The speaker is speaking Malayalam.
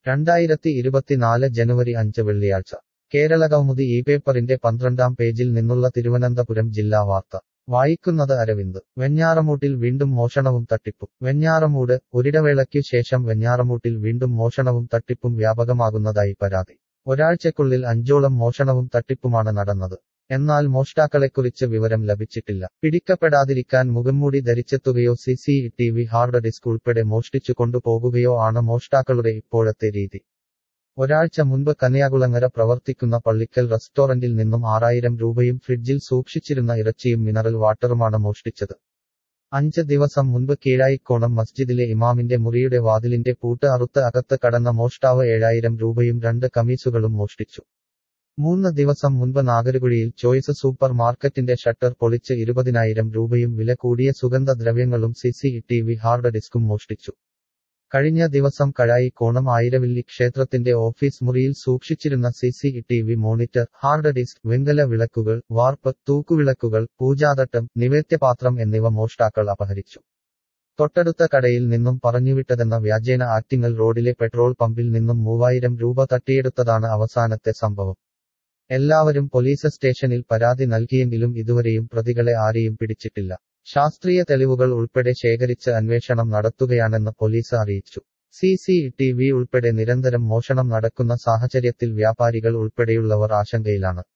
രണ്ടായിരത്തി ഇരുപത്തിനാല് ജനുവരി അഞ്ച് വെള്ളിയാഴ്ച കേരളകൗമുദി ഈ പേപ്പറിന്റെ പന്ത്രണ്ടാം പേജിൽ നിന്നുള്ള തിരുവനന്തപുരം ജില്ലാ വാർത്ത വായിക്കുന്നത് അരവിന്ദ് വെഞ്ഞാറമൂട്ടിൽ വീണ്ടും മോഷണവും തട്ടിപ്പും വെഞ്ഞാറമൂട് ഒരിടവേളയ്ക്കു ശേഷം വെഞ്ഞാറമൂട്ടിൽ വീണ്ടും മോഷണവും തട്ടിപ്പും വ്യാപകമാകുന്നതായി പരാതി ഒരാഴ്ചക്കുള്ളിൽ അഞ്ചോളം മോഷണവും തട്ടിപ്പുമാണ് നടന്നത് എന്നാൽ മോഷ്ടാക്കളെക്കുറിച്ച് വിവരം ലഭിച്ചിട്ടില്ല പിടിക്കപ്പെടാതിരിക്കാൻ മുഖംമൂടി ധരിച്ചെത്തുകയോ C C T V hard disk ഉൾപ്പെടെ മോഷ്ടിച്ചു കൊണ്ടുപോകുകയോ ആണ് മോഷ്ടാക്കളുടെ ഇപ്പോഴത്തെ രീതി ഒരാഴ്ച മുൻപ് കന്യാകുളങ്ങര പ്രവർത്തിക്കുന്ന പള്ളിക്കൽ റെസ്റ്റോറന്റിൽ നിന്നും ആറായിരം രൂപയും ഫ്രിഡ്ജിൽ സൂക്ഷിച്ചിരുന്ന ഇറച്ചിയും മിനറൽ വാട്ടറുമാണ് മോഷ്ടിച്ചത് അഞ്ച് ദിവസം മുൻപ് കീഴായിക്കോണം മസ്ജിദിലെ ഇമാമിന്റെ മുറിയുടെ വാതിലിന്റെ പൂട്ട് അറുത്ത് അകത്ത് കടന്ന മോഷ്ടാവ് ഏഴായിരം രൂപയും രണ്ട് കമീസുകളും മോഷ്ടിച്ചു മൂന്ന് ദിവസം മുൻപ് നാഗരുകുഴിയിൽ ചോയ്സ് സൂപ്പർ മാർക്കറ്റിന്റെ ഷട്ടർ പൊളിച്ച് ഇരുപതിനായിരം രൂപയും വില കൂടിയ സുഗന്ധദ്രവ്യങ്ങളും C C T V hard ഡിസ്കും മോഷ്ടിച്ചു കഴിഞ്ഞ ദിവസം കഴായി കോണം ആയിരവില്ലി ക്ഷേത്രത്തിന്റെ ഓഫീസ് മുറിയിൽ സൂക്ഷിച്ചിരുന്ന C C T V monitor hard disk വെങ്കല വിളക്കുകൾ വാർപ്പ് തൂക്കുവിളക്കുകൾ പൂജാതട്ടം നിവേദ്യപാത്രം എന്നിവ മോഷ്ടാക്കൾ അപഹരിച്ചു തൊട്ടടുത്ത കടയിൽ നിന്നും പറഞ്ഞുവിട്ടതെന്ന വ്യാജേന ആറ്റിങ്ങൽ റോഡിലെ പെട്രോൾ പമ്പിൽ നിന്നും മൂവായിരം രൂപ തട്ടിയെടുത്തതാണ് അവസാനത്തെ സംഭവം എല്ലാവരും പോലീസ് സ്റ്റേഷനിൽ പരാതി നൽകിയെങ്കിലും ഇതുവരെയും പ്രതികളെ ആരെയും പിടിച്ചിട്ടില്ല ശാസ്ത്രീയ തെളിവുകൾ ഉൾപ്പെടെ ശേഖരിച്ച് അന്വേഷണം നടത്തുകയാണെന്ന് പോലീസ് അറിയിച്ചു സി സി ടി വി ഉൾപ്പെടെ നിരന്തരം മോഷണം നടക്കുന്ന സാഹചര്യത്തിൽ വ്യാപാരികൾ ഉൾപ്പെടെയുള്ളവർ ആശങ്കയിലാണ്